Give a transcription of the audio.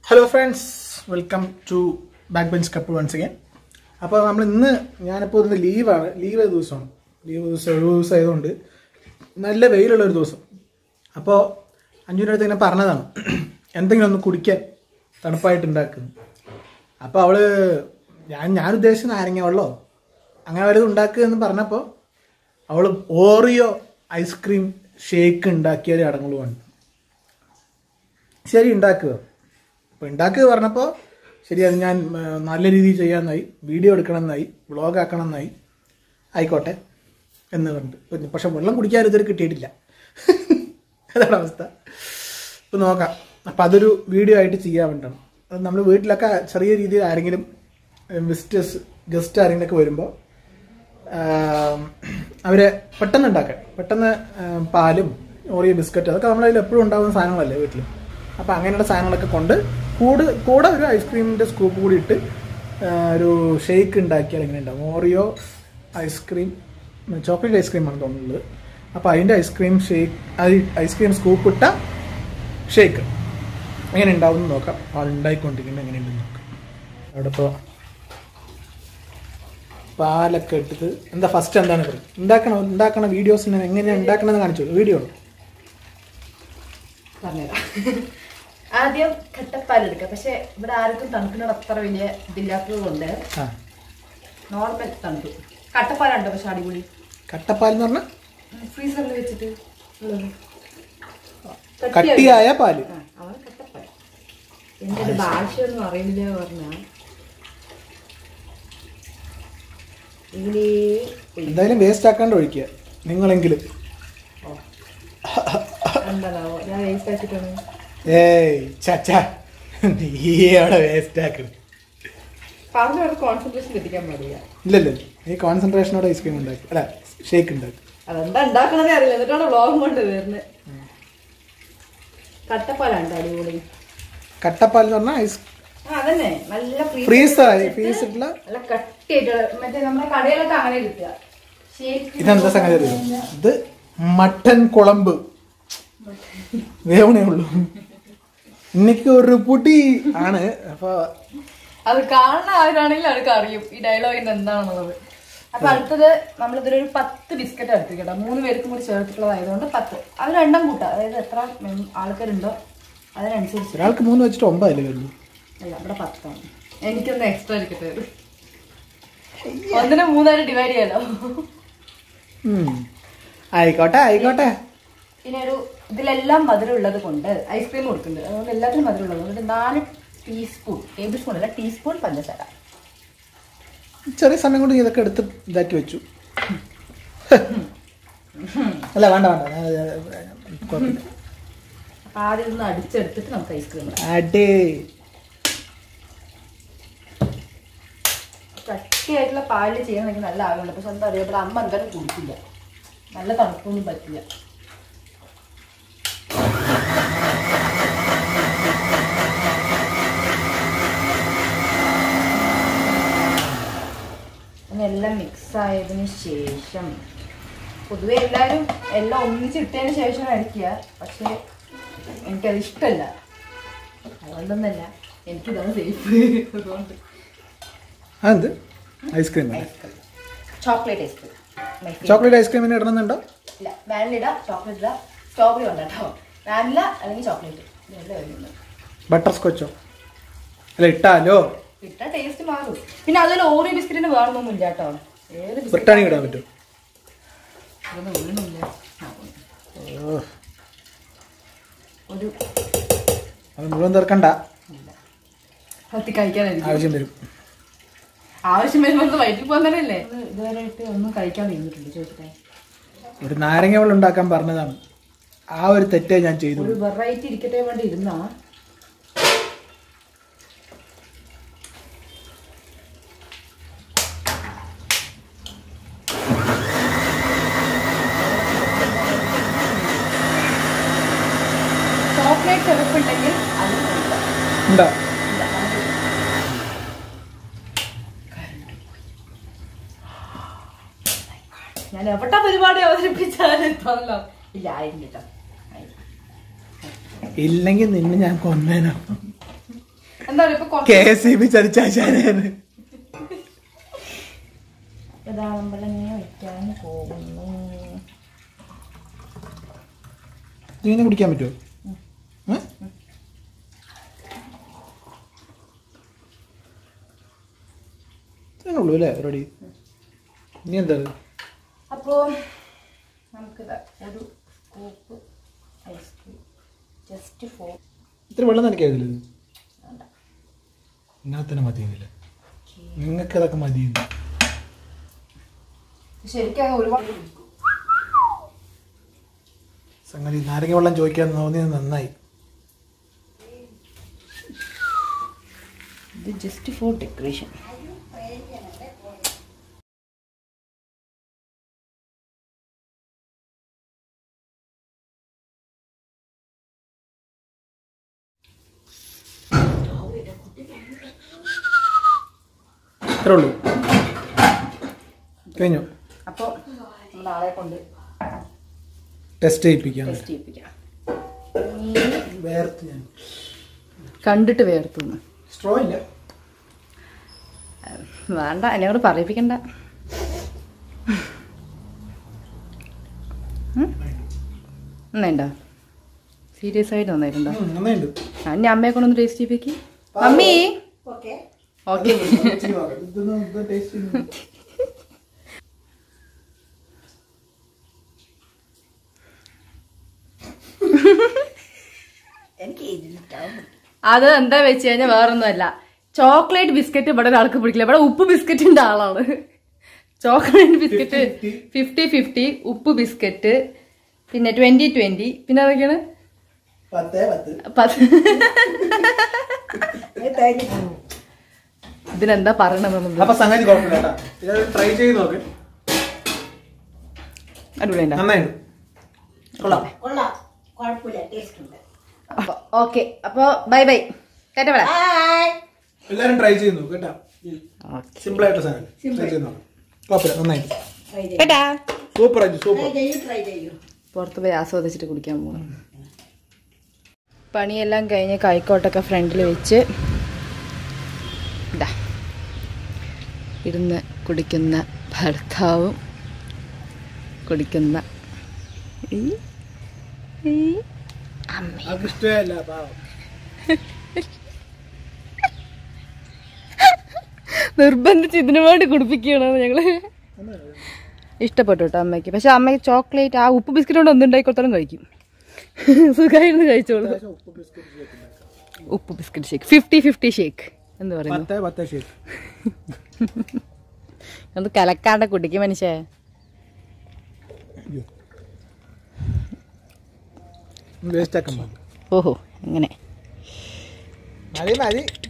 Hello friends welcome to back bench cup once again അപ്പോൾ നമ്മൾ ഇന്ന് ഞാനിപ്പോൾ ഇന്ന് ലീവാണ് ലീവ് ദിവസമാണ് ലീവ് ദിവസം ഒഴിവ് ദിവസം ആയതുകൊണ്ട് നല്ല വെയിലുള്ള ഒരു ദിവസം അപ്പോൾ അഞ്ചുവിൻ്റെ അടുത്ത് ഇങ്ങനെ പറഞ്ഞതാണ് എന്തെങ്കിലും ഒന്ന് കുടിക്കാൻ തണുപ്പായിട്ട് ഉണ്ടാക്കുന്നു അപ്പോൾ അവള് ഞാൻ ഞാൻ ഉദ്ദേശിച്ച നാരങ്ങ വെള്ളമോ അങ്ങനെ വലുത് ഉണ്ടാക്കുക എന്ന് പറഞ്ഞപ്പോൾ അവൾ ഓറിയോ ഐസ്ക്രീം ഷേക്ക് ഉണ്ടാക്കിയാലേ അടങ്ങുള്ളൂ പറഞ്ഞു ശരി ഉണ്ടാക്കുക അപ്പോൾ ഉണ്ടാക്കുക പറഞ്ഞപ്പോൾ ശരി അത് ഞാൻ ആ, നല്ല രീതിയിൽ ചെയ്യാമെന്നായി വീഡിയോ എടുക്കണമെന്നായി വ്ളോഗ് ആക്കണമെന്നായി ആയിക്കോട്ടെ എന്ന് പറഞ്ഞിട്ട് പിന്നെ പക്ഷെ വെള്ളം കുടിക്കാൻ ഇതുവരെ കിട്ടിയിട്ടില്ല അതാണ് അവസ്ഥ ഇപ്പം നോക്കാം അപ്പം അതൊരു വീഡിയോ ആയിട്ട് ചെയ്യാൻ വേണ്ടിയാണ് അത് നമ്മൾ വീട്ടിലൊക്കെ ചെറിയ രീതിയിൽ ആരെങ്കിലും വിസിറ്റേഴ്സ് ഗസ്റ്റ് ആരെങ്കിലുമൊക്കെ വരുമ്പോൾ അവരെ പെട്ടെന്ന് ഉണ്ടാക്കാൻ പെട്ടെന്ന് ആ, പാലും ഓറിയോ ബിസ്ക്കറ്റ് അതൊക്കെ നമ്മളതിൽ എപ്പോഴും ഉണ്ടാകുന്ന സാധനങ്ങളല്ലേ വീട്ടിൽ അപ്പോൾ അങ്ങനെയുള്ള സാധനങ്ങളൊക്കെ കൊണ്ട് കൂട് കൂടെ ഒരു ഐസ്ക്രീമിൻ്റെ സ്കൂപ്പ് കൂടി ഇട്ട് ആ, ഒരു ഷേക്ക് ഉണ്ടാക്കിയാൽ എങ്ങനെ ഉണ്ടാവും ഓറിയോ ഐസ്ക്രീം ചോക്ലേറ്റ് ഐസ്ക്രീമാണ് തോന്നുന്നത് അപ്പോൾ അതിൻ്റെ ഐസ്ക്രീം ഷേക്ക് ഐസ്ക്രീം സ്കൂപ്പ് ഇട്ട ഷേക്ക് എങ്ങനെ ഉണ്ടാവും എന്ന് നോക്കാം ആൾ ഉണ്ടായിക്കൊണ്ടിരിക്കുന്നത് എങ്ങനെയുണ്ടെന്ന് നോക്കാം അവിടെ ഇപ്പോൾ പാലൊക്കെ എടുത്തിട്ട് എന്താ ഫസ്റ്റ് എന്താണ് പറയും ഉണ്ടാക്കണം ഉണ്ടാക്കണ വീഡിയോസിന് എങ്ങനെയാണ് ഉണ്ടാക്കണമെന്ന് കാണിച്ചു വീഡിയോ പറഞ്ഞുതരാം ആദ്യം കട്ടപ്പാൽ എടുക്കുക പക്ഷെ ഇവിടെ ആർക്കും തണുപ്പിനോട് അത്ര വലിയ ഇതില്ലാത്തത് കൊണ്ട് ആ നോർമൽ തണുപ്പ് കട്ടപ്പാലുണ്ട് പക്ഷെ അടിപൊളി കട്ടപ്പാൽ എന്ന് പറഞ്ഞാൽ ഫ്രീസറിൽ വെച്ചിട്ട് ഉള്ളത്. കട്ടിയായ പാല് ആ, അവൻ കട്ടപ്പാൽ എന്റെ ഭാഷയൊന്നും അറിയില്ല പറഞ്ഞാ ഇങ്ങനെ എന്തായാലും വേസ്റ്റ് ആക്കാണ്ട് ഒഴിക്കുക നിങ്ങളെങ്കിലും എന്താണാവോ ഞാൻ വേസ്റ്റ് ആക്കിയിട്ടാണ് ഏയ് ചച്ചാ നീ അവിടെ വേസ്റ്റ് ആക്കണം പറഞ്ഞ ഒരു കോൺസെൻട്രേഷൻ എത്തിക്കാൻ പാടില്ല ഇല്ലല്ലോ നീ കോൺസെൻട്രേഷനോടെ ഐസ്ക്രീം ഉണ്ടാക്കി അല്ല ഷേക്ക് ഉണ്ടാക്കി അതെന്താ ഉണ്ടാക്കണതേ അറിയില്ല എന്നിട്ടാണ് വ്ളോഗും കൊണ്ട് വരുന്നത് കട്ടപ്പാലുണ്ട് അടിപൊളി കട്ടപ്പാൽ എന്ന് പറഞ്ഞാൽ ഐസ് ആ അതന്നെ നല്ല ഫ്രീസർ ഫ്രീസിട്ടുള്ള നല്ല കട്ടിയായിട്ട് മറ്റേ നമ്മുടെ കടയിലൊക്കെ അങ്ങനെ കിട്ടുക ഷേക്ക് ഇതെന്താ സംഗതി അറിയോ ഇത് മട്ടൻ കുളമ്പ് വേവണേ ഉള്ളൂ இன்னைக்கு ഒരു പുടി ആണ് അപ്പൊ അത് കാണുന്ന ആരാണെങ്കിലും അവർക്ക് അറിയും ഈ ഡയലോഗിന്റെ എന്താണെന്നുള്ളത് അപ്പൊ അടുത്തത് നമ്മളിതൊരു പത്ത് ബിസ്ക്കറ്റ് എടുത്തിരിക്കട്ടോ മൂന്ന് പേർക്കും കൂടി ചേർത്തിട്ടുള്ളതായതുകൊണ്ട് പത്ത് അത് രണ്ടും കൂട്ടാം അതായത് എത്ര മെ- ആൾക്കാരുണ്ടോ അതിനനുസരിച്ച് ഒരാൾക്ക് മൂന്ന് വെച്ചിട്ട് ഒമ്പതല്ലേ വരുള്ളൂ അല്ല ഇവിടെ പത്താണ് എനിക്കൊന്ന് എക്സ്ട്രാ ഇരിക്കട്ടെ ഒന്നിനെ മൂന്നായിട്ട് ഡിവൈഡ് ചെയ്യാലോ ഉം. ആയിക്കോട്ടെ ആയിക്കോട്ടെ പിന്നെ ഒരു ഇതിലെല്ലാം മധുരം ഉള്ളത് കൊണ്ട് ഐസ്ക്രീം കൊടുക്കുന്നുണ്ട് അതുകൊണ്ട് എല്ലാത്തിനും മധുരം ഉള്ളത് കൊണ്ട് നാല് ടീസ്പൂൺ ടേബിൾ സ്പൂൺ അല്ല ടീസ്പൂൺ പഞ്ചസാര ചെറിയ സമയം കൊണ്ട് നീ ഇതൊക്കെ എടുത്ത് ഇതാക്കി വെച്ചു അല്ല വേണ്ട വേണ്ട ഞാൻ- കുഴപ്പമില്ല. അപ്പൊ ആദ്യം ഒന്ന് അടിച്ചെടുത്തിട്ട് നമുക്ക് ഐസ്ക്രീം ഇടാം അടേ കട്ടിയായിട്ടുള്ള പാലിൽ ചെയ്യാൻ എനിക്ക് നല്ല ആഗ്രഹമുണ്ട് പക്ഷെ എന്താ അറിയാം ഇവിടെ അമ്മ എന്തായാലും കുടിക്കില്ല നല്ല തണുപ്പൊന്നും പറ്റില്ല അങ്ങനെ എല്ലാം മിക്സ് ആയതിനു ശേഷം പൊതുവെ എല്ലാവരും എല്ലാം ഒന്നിച്ചിട്ടതിന് ശേഷം അടിക്കുക പക്ഷേ എനിക്കത് ഇഷ്ടമല്ല അതുകൊണ്ടൊന്നല്ല എനിക്കിതാണ് സേഫ് അതുകൊണ്ട് അതെന്ത് ice cream ice cream chocolate ice cream my chocolate ഐസ്ക്രീമിന് ഇടണമെന്നുണ്ടോ ഇല്ല വാനില ഇടാം ചോക്ലേറ്റ് ഇടാം സ്ട്രോബെറി ഉണ്ട് കേട്ടോ വാനില അല്ലെങ്കിൽ ചോക്ലേറ്റ് ഇതെല്ലാം വരുന്നുണ്ട് ബട്ടർ സ്കോച്ചോ അല്ല ഇട്ടാലോ ഇട്ട ടേസ്റ്റ് മാറും പിന്നെ അതിൽ ഓറിയോ ബിസ്ക്കറ്റിന് വേണമെന്നൊന്നും ഇല്ല കേട്ടോ ഏത് ബിസ്ക്കറ്റ് ബ്രിട്ടാണി ഇടാൻ പറ്റും അതൊന്നും ഉള്ളുന്നില്ല ഓ ഒരു അത് മുഴുവൻ തീർക്കണ്ട കത്തി കഴിക്കാനായിരിക്കും ആവശ്യം വരും ആവശ്യം വരുമ്പോൾ വയറ്റിൽ പോകാൻ തന്നെ അല്ലേ ഇതുവരെ ആയിട്ട് ഒന്നും കഴിക്കാൻ നിന്നിട്ടുണ്ട് ചോദിച്ചിട്ടേ ഒരു നാരങ്ങ വെള്ളം ഉണ്ടാക്കാൻ പറഞ്ഞതാണ് ആ ഒരു തെറ്റേ ഞാൻ ചെയ്തു ഒരു വെറൈറ്റി ഇരിക്കട്ടെ വേണ്ടി ഇരുന്നാ ചോക്ലേറ്റ് ചെറുപ്പുണ്ടെങ്കിൽ അത് കഴിക്കാം. ഉണ്ടാ ഇല്ല, നമുക്ക് ഞാൻ എവിടെ പരിപാടി അവതരിപ്പിച്ചാലും എത്താമല്ലോ ഇല്ല ആയിരം കേട്ടോ ആയിരം. ഇല്ലെങ്കിൽ നിന്നെ ഞാൻ കൊന്നേനോ എന്താ പറയുക ഇപ്പൊ കുറച്ച് കെ എസ് ഇ ബി ചതിച്ചാശാനാണ് ഇതാ നമ്മളിങ്ങനെ വയ്ക്കാൻ പോകുന്നു ഇങ്ങനെ കുടിക്കാൻ പറ്റുമോ ഏ? ഇത്രേ ഉള്ളൂ അല്ലേ റെഡി ഇനി എന്താ അപ്പോ നമുക്കിത് ഒരു സ്കൂപ്പ് ഐസ്ക്രീം ജസ്റ്റ് ഫോർ ഇത്ര വെള്ളം നനയ്ക്കാതില്ല ഇത് ഇങ്ങനെ തന്നെ മതിയെന്നില്ല നിങ്ങൾക്ക് അതൊക്കെ മതിയെന്ന് ശരിക്കും ഒരുപാട് സംഗതി നാരങ്ങ വെള്ളം ചോദിക്കാൻ തോന്നിയത് നന്നായി ഇത് ജസ്റ്റ് ഫോർ ഡെക്കറേഷൻ ഇത്രേ ഉള്ളൂ കഴിഞ്ഞു അപ്പോൾ നമ്മുടെ ആളെ കൊണ്ട് ടെസ്റ്റ് ചെയ്യിപ്പിക്കാൻ ടെസ്റ്റ് ചെയ്യിപ്പിക്കാം വേർത്ത് ഞാൻ കണ്ടിട്ട് വേർത്തു സ്ട്രോ ഇല്ല വേണ്ട എന്നെ കൂടെ പറയിപ്പിക്കണ്ട നന്നായിണ്ടോ സീരിയസ് ആയിട്ട് നന്നായിട്ടുണ്ടോ ഉം, നന്നായിട്ടുണ്ട് ഞാൻ ഇനി അമ്മയെ കൊണ്ടൊന്ന് ടേസ്റ്റ് ചെയ്യിപ്പിക്ക് മമ്മി ഓക്കെ ഇച്ചിരി നോക്കാം. ഇതൊന്ന് ഇത് taste ചെയ്ത് അത് എന്താ വെച്ച് കഴിഞ്ഞാൽ വേറൊന്നുമല്ല ചോക്ലേറ്റ് ബിസ്ക്കറ്റ് ഇവിടെ ഒരാൾക്ക് പിടിക്കില്ല ഇവിടെ ഉപ്പ് ബിസ്ക്കറ്റിന്റെ ആളാണ് ചോക്ലേറ്റ് ബിസ്ക്കറ്റ് ഫിഫ്റ്റി ഫിഫ്റ്റി ഉപ്പ് ബിസ്ക്കറ്റ് പിന്നെ ട്വന്റി ട്വന്റി പിന്നെ അതൊക്കെയാണ് പത്തേ പത്ത് പത്ത് ഇതിനെന്താ പറയണമെന്നുണ്ട് അപ്പൊ സംഗതി കുഴപ്പമില്ല കേട്ടാ ഇത് ട്രൈ ചെയ്ത് നോക്ക് അടിപൊളിയുണ്ടോ നന്നായിട്ട് കൊള്ളാം കൊള്ളാം കുഴപ്പമില്ല ടേസ്റ്റ് ഉണ്ട് ഓക്കെ അപ്പൊ ബൈ ബൈ കേട്ടോ പറ ഹായ് എല്ലാരും ട്രൈ ചെയ്ത് നോക്ക് കേട്ടാ ഓക്കെ സിമ്പിൾ ആയിട്ട് സാധനം ട്രൈ ചെയ്ത് നോക്കാം കുഴപ്പമില്ല നന്നായിട്ട് ട്രൈ ചെയ്യൂ കേട്ടാ സൂപ്പർ ആയിട്ട് സൂപ്പർ ട്രൈ ചെയ്യൂ ട്രൈ ചെയ്യൂ പുറത്ത് പോയി ആസ്വദിച്ചിട്ട് കുടിക്കാൻ പോകണം പണിയെല്ലാം കഴിഞ്ഞ് കൈക്കോട്ടൊക്കെ ഫ്രണ്ടിൽ വെച്ച് ഇതാ ഇരുന്ന് കുടിക്കുന്ന ഭർത്താവും കുടിക്കുന്ന ഈ ഈ അമ്മ അവർക്ക് ഇഷ്ടമല്ല പാവം നിർബന്ധിച്ച് ഇതിനു വേണ്ടി കുടിപ്പിക്കുകയാണ് ഞങ്ങള് ഇഷ്ടപ്പെട്ടു കേട്ടോ അമ്മയ്ക്ക് പക്ഷെ അമ്മയ്ക്ക് ചോക്ലേറ്റ് ആ ഉപ്പ് ബിസ്ക്കറ്റ് കൊണ്ട് ഒന്നുണ്ടാക്കി കൊടുത്താലും കഴിക്കും സുഖമായിരുന്നു കഴിച്ചോളൂ ഉപ്പ് biscuit shake fifty fifty shake എന്ന് പറയുന്നു പത്തേ പത്തേ ശരി അത് കലക്കാണ്ട കുടിക്കും മനുഷ്യ വേസ്റ്റ് ആക്കാൻ പാടില്ല ഓഹോ അങ്ങനെ മതി മതി